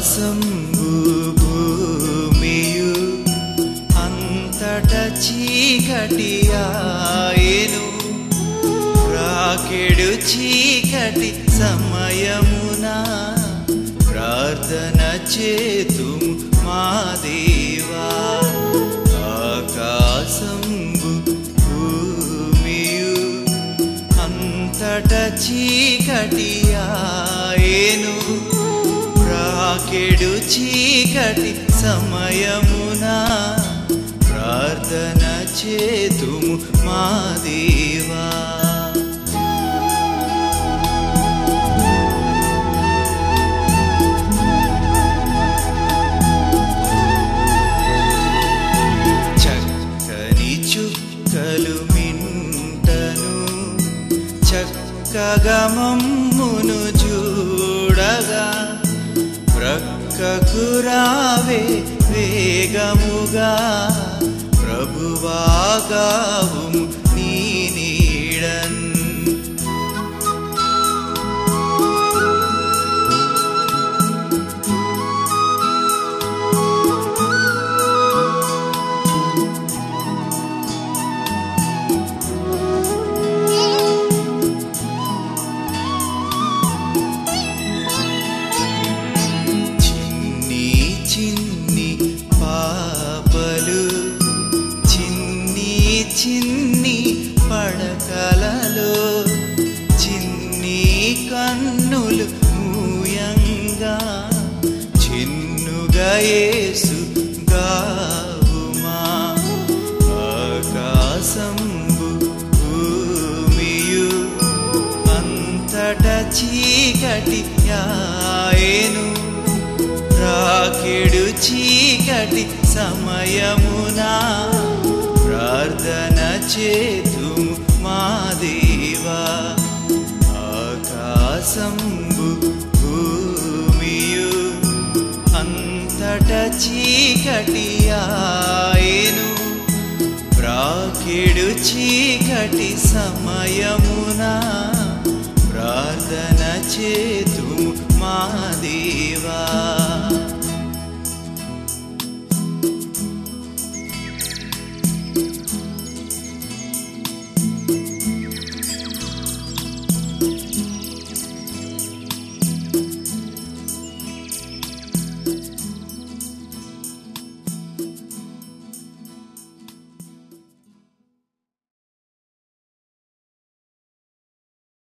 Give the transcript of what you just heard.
ఆకాశంబు భూమియు అంతట చీకటి ఆయను రాకెడు చీకటి సమయమున ప్రార్థన చేతుము మా దేవా ఆకాశంబు భూమియు అంతట చీకటి ఆయను రాకెడు చీకటి సమయమున ప్రార్థన చేతుము మా దేవా చక్కని చుక్కలు మింటను చక్కగా మమ్మును చూడగా ప్రక్కకు రావే వేగముగా ప్రభువాగావు నీ నీడన్ చిన్ని చిన్ని పాపలు చిన్ని చిన్ని పడకలలో చిన్ని కన్నులు మూయంగా చిన్నుగా యేసు గావుమా ఆకాశంబు భూమియు అంతట చీకటి యాయను రాకెడు చీకటి సమయమున ప్రార్థన చేతుము మా దేవా ఆకాశంబు భూమియు అంతట చీకటి ఆయను ప్రాకెడు చీకటి సమయమున ప్రార్థన చేతుము మా దేవా